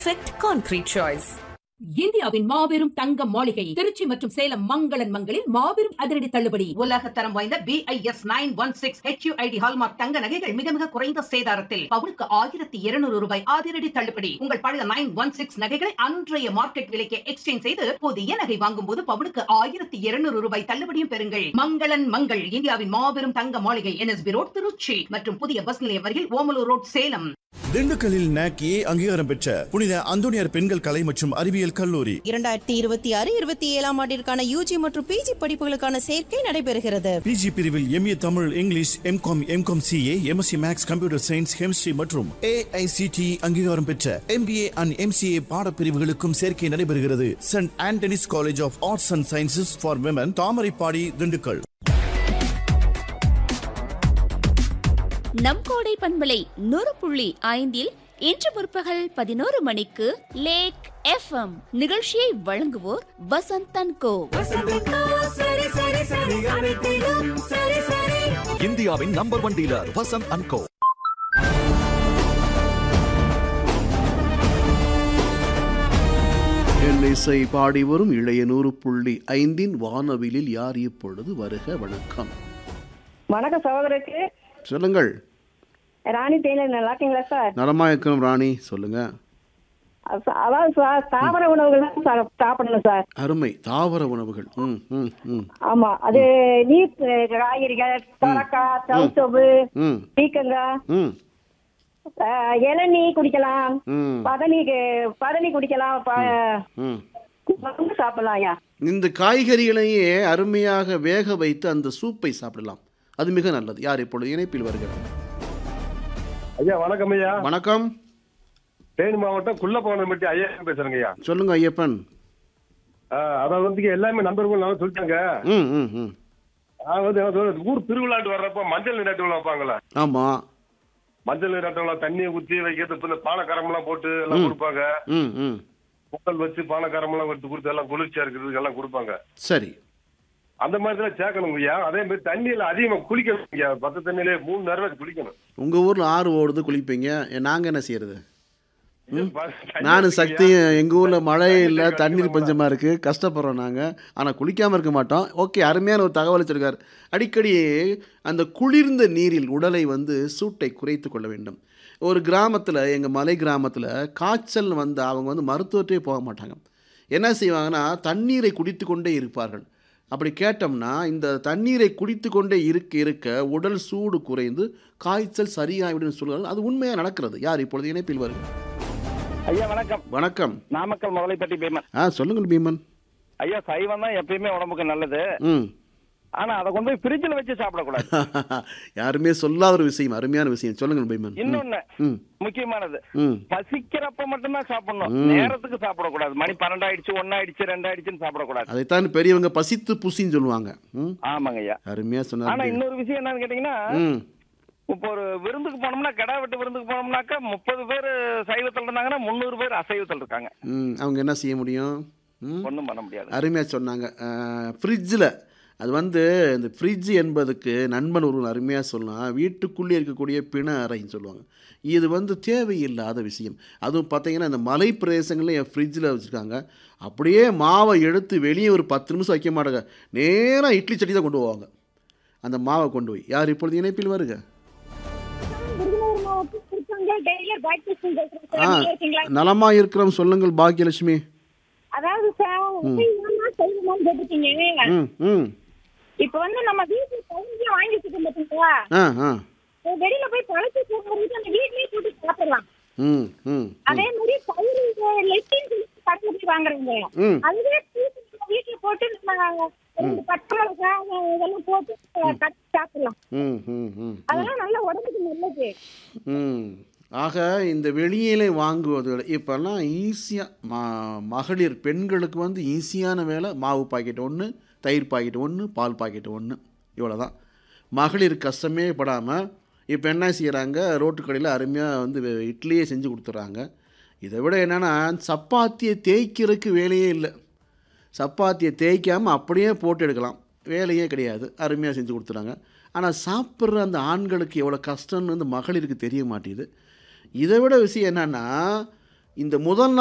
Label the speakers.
Speaker 1: Perfect concrete choice.
Speaker 2: இந்தியாவின் மாபெரும் தங்க மாளிகை திருச்சி மற்றும் சேலம் மங்களன் மங்களில் மாபெரும் அதிரடி தள்ளுபடி
Speaker 3: உலக தரம் வாய்ந்த B I S nine one six H U I D hallmark தங்க நகைகள் மிக மிக குறைந்த சேதாரத்தில் பவுனுக்கு ஆயிரத்தி இருநூறு ரூபாய் அதிரடி தள்ளுபடி உங்கள் பழைய நைன் ஒன் சிக்ஸ் நகைகளை அன்றைய மார்க்கெட் விலைக்கு எக்ஸ்சேஞ்ச் செய்து புதிய நகை வாங்கும் போது பவுனுக்கு ஆயிரத்தி இருநூறு ரூபாய் தள்ளுபடியும் பெறுங்கள் மங்களன் மங்கள் இந்தியாவின் மாபெரும் தங்க மாளிகை என்எஸ்பி ரோட் திருச்சி மற்றும் புதிய பஸ் நிலையம் அருகில் ஓமலூர் ரோட் சேலம்
Speaker 4: திண்டுக்கல்லில் நாக்கி அங்கீகாரம் பெற்ற புனித அந்தோனியார் பெண்கள் கலை மற்றும் அறிவியல் கல்லூரி
Speaker 5: இரண்டாயிரத்தி இருபத்தி ஆறு இருபத்தி ஏழாம் ஆண்டிற்கான யூஜி மற்றும் பிஜி படிப்புகளுக்கான சேர்க்கை நடைபெறுகிறது
Speaker 4: பிஜி பிரிவில் M A Tamil English M Com M Com C A M Sc maths computer science chemistry மற்றும் ஏஐசிடி அங்கீகாரம் பெற்ற எம்பிஏ அண்ட் எம்சிஏ பாடப்பிரிவுகளுக்கும் சேர்க்கை நடைபெறுகிறது Saint Antony's college of arts and sciences for women Thamaraipadi Dindigul
Speaker 6: நம் கோடை பண்பலை நூறு புள்ளி ஐந்தில் இன்று முற்பகல் பதினோரு மணிக்கு லேக் எஃப்எம் நிகழ்ச்சியை வழங்குவோர் வசந்தன் கோ
Speaker 7: இந்தியாவின் number one dealer Vasanth and co
Speaker 8: எல்லிசை பாடி வரும் இளைய நூறு புள்ளி ஐந்தின் வானவிலில் யார் இப்பொழுது வருக வணக்கம்
Speaker 9: வணக்கம் சகோதரருக்கு
Speaker 8: சொல்லுங்கள்
Speaker 9: ராணி டெய்லர் நல்லா இருக்கீங்களா சார்
Speaker 8: நலமா இருக்கிறோம் ராணி சொல்லுங்க
Speaker 9: அ- அதாவது சார் தாவர உணவுகள் தான் சார் சாப்பிடணும் சார்
Speaker 8: அருமை தாவர உணவுகள் ம் ம் ம்
Speaker 9: ஆமா அது நீர் காய்கறிகள் சொரக்காய் சவுசவு
Speaker 8: ம்
Speaker 9: பீக்கங்காய்
Speaker 8: ம்
Speaker 9: அஹ், இளநீ குடிக்கலாம்
Speaker 8: ம்
Speaker 9: பதனி பதனி குடிக்கலாம் ப-
Speaker 8: ம்
Speaker 9: மருந்து சாப்பிடலாம் ஐயா
Speaker 8: இந்த காய்கறிகளையே அருமையாக வேக வைத்து அந்த சூப்பை சாப்பிடலாம் அது மிக நல்லது யார் இப்பொழுது இணைப்பில் வருகிறார்
Speaker 10: ஐயா வணக்கம் ஐயா
Speaker 8: வணக்கம்
Speaker 10: தேனி மாவட்டம் குள்ளப்பவனம்பட்டி ஐயா பேசுறேங்க ஐயா
Speaker 8: சொல்லுங்க ஐயப்பன்
Speaker 10: ஆஹ் அதாவது வந்து எல்லாமே நண்பர்கள் நான் சொல்லிட்டாங்க
Speaker 8: ம் ம் ம்
Speaker 10: நான் வந்து என்ன சொல்றது, ஊர் திருவிழாட்டு வர்றப்ப மஞ்சள் நீராட்டு விழா வைப்பாங்களே
Speaker 8: ஆமாம்
Speaker 10: மஞ்சள் நீராட்டு விழா தண்ணியை ஊத்தி வைக்கிறது இப்ப இந்த பானை கரமெல்லாம் போட்டு எல்லாம் கொடுப்பாங்க
Speaker 8: ம் ம்
Speaker 10: பொங்கல் வச்சு பானை கரமெல்லாம் எடுத்து கொடுத்து எல்லாம் குளிர்ச்சியா இருக்கிறதுக்கு எல்லாம் கொடுப்பாங்க
Speaker 8: சரி
Speaker 10: அந்த மாதிரி தான் சேர்க்கணும் ஐயா அதே மாதிரி தண்ணியில அதிகமா குளிக்கணும் ஐயா பத்து தண்ணியிலே மூணு நேரம் குளிக்கணும்
Speaker 8: உங்கள் ஊரில் ஆறு ஓடுது குளிப்பீங்க நாங்கள் என்ன செய்யறது
Speaker 10: தண்ணி
Speaker 8: நானும்
Speaker 10: குடிக்க
Speaker 8: சக்தியும் எங்கள் ஊரில் மழை
Speaker 10: தண்ணி
Speaker 8: இல்லை
Speaker 10: குடிக்க
Speaker 8: தண்ணீர்
Speaker 10: கஷ்டமா
Speaker 8: பஞ்சமாக இருக்குது கஷ்டப்படுறோம் நாங்கள் ஆனால் குளிக்காமல் இருக்க மாட்டோம் ஓகே அருமையான ஒரு தகவல் வச்சிருக்கார் அடிக்கடி அந்த குளிர்ந்த நீரில் உடலை வந்து சூட்டை குறைத்து கொள்ள வேண்டும் ஒரு கிராமத்தில் எங்கள் மலை கிராமத்தில் காய்ச்சல் வந்து அவங்க வந்து மருத்துவத்தே போக மாட்டாங்க என்ன செய்வாங்கன்னா தண்ணீரை குடித்து கொண்டே இருப்பார்கள் அப்படி கேட்டோம்னா இந்த தண்ணீரை குடித்து கொண்டே இருக்க இருக்க உடல் சூடு குறைந்து காய்ச்சல் சரியாகிவிடும் சொல்கிறார்கள் அது உண்மையாக நடக்கிறது யார் இப்பொழுது இணைப்பில் வருங்க
Speaker 11: ஐயா வணக்கம்
Speaker 8: வணக்கம்
Speaker 11: நாமக்கல் முதலைப்பட்டி பீமன்
Speaker 8: ஆ சொல்லுங்கள் பீமன்
Speaker 11: ஐயா சைவம் தான் எப்பயுமே உடம்புக்கு நல்லது
Speaker 8: ம்
Speaker 11: ஆனா அதை கொண்டு போய் ஃப்ரிட்ஜில் வச்சு சாப்பிடக்கூடாது
Speaker 8: யாருமே சொல்லாத ஒரு விஷயம் அருமையான விஷயம் சொல்லுங்கள் பீமன் ம்.
Speaker 11: இன்னொன்னு
Speaker 8: ம்
Speaker 11: முக்கியமானது
Speaker 8: ம்
Speaker 11: பசிக்கிறப்ப மட்டும்தான் சாப்பிடணும்
Speaker 8: ம்.
Speaker 11: நேரத்துக்கு சாப்பிடக்கூடாது மணி பன்னெண்டாயிடுச்சு ஒன்னாயிடுச்சு ரெண்டாயிடுச்சுன்னு சாப்பிடக்கூடாது
Speaker 8: அதைத்தான் பெரியவங்க பசித்து புசின்னு சொல்லுவாங்க ம்
Speaker 11: ஆமாங்க ஐயா
Speaker 8: அருமையாக
Speaker 11: ஆனா
Speaker 8: சொன்னார்
Speaker 11: இன்னொரு விஷயம் என்னன்னு கேட்டீங்கன்னா
Speaker 8: ம்
Speaker 11: இப்போ ஒரு விருந்துக்கு போனோம்னா கடா வெட்டு விருந்துக்கு போனோம்னாக்கா முப்பது பேர் சைவத்தில் இருந்தாங்கன்னா முந்நூறு பேர் அசைவத்தில் இருக்காங்க
Speaker 8: ம் அவங்க என்ன செய்ய முடியும் ம்
Speaker 11: ஒன்றும் பண்ண முடியாது
Speaker 8: அருமையாக சொன்னாங்க ஃப்ரிட்ஜில் அது வந்து இந்த ஃப்ரிட்ஜ் என்பதுக்கு நண்பன் ஒருவன் அருமையாக சொல்லலாம் வீட்டுக்குள்ளே இருக்கக்கூடிய பிண அறைன்னு சொல்லுவாங்க இது வந்து தேவையில்லாத விஷயம் அதுவும் பார்த்தீங்கன்னா இந்த மலை பிரதேசங்களில் என் ஃப்ரிட்ஜில் வச்சுருக்காங்க அப்படியே மாவை எடுத்து வெளியே ஒரு பத்து நிமிஷம் வைக்க மாட்டாங்க நேராக இட்லி சட்டி தான் கொண்டு போவாங்க அந்த மாவை கொண்டு போய் யார் இப்பொழுது இணைப்பில் வருக ஆ நலமாக இருக்கிறோம் சொல்லுங்கள் பாக்கியலட்சுமி
Speaker 9: அதாவது சார் செய்யணும்னு கேட்டுட்டீங்க
Speaker 8: ம் ம்
Speaker 9: இப்ப வந்து நம்ம வீட்டுல பழஞ்சு வாங்கி வச்சுக்கோம் பாத்தீங்களா
Speaker 8: ஆ ஆ
Speaker 9: வெளியில போய் பழச்சு போடுறது அந்த வீட்லயே போட்டு சாப்பிடலாம்
Speaker 8: ம் ம்
Speaker 9: அதே மாதிரி பயிர் லெட்டின் கடையில போய் வாங்குறாங்க
Speaker 8: ம்
Speaker 9: அதுவே தூக்கி வீட்டுல போட்டு நம்ம ரெண்டு பச்சை மிளகாய் இதெல்லாம் போட்டு கட்டி சாப்பிடலாம்
Speaker 8: ம் ம் ம் ம்
Speaker 9: அதெல்லாம் நல்ல உடம்புக்கு நல்லது
Speaker 8: ம் ஆக இந்த வெளியிலே வாங்குவதை விட இப்போல்லாம் ஈஸியாக மா மகளிர் பெண்களுக்கு வந்து ஈஸியான வேலை மாவு பாக்கெட் ஒன்று தயிர் பாக்கெட் ஒன்று பால் பாக்கெட் ஒன்று இவ்வளோ தான் மகளிர் கஷ்டமே படாமல் இப்போ என்ன செய்கிறாங்க ரோட்டு கடையில் அருமையாக வந்து வே- இட்லியே செஞ்சு கொடுத்துட்றாங்க இதை விட என்னென்னா சப்பாத்தியை தேய்க்கிறதுக்கு வேலையே இல்லை சப்பாத்தியை தேய்க்காமல் அப்படியே போட்டு எடுக்கலாம் வேலையே கிடையாது அருமையாக செஞ்சு கொடுத்துறாங்க ஆனால் சாப்பிட்ற அந்த ஆண்களுக்கு எவ்வளோ கஷ்டம்னு வந்து மகளிருக்கு தெரிய மாட்டேங்குது இதை விட விஷயம் என்னென்னா இந்த முதல்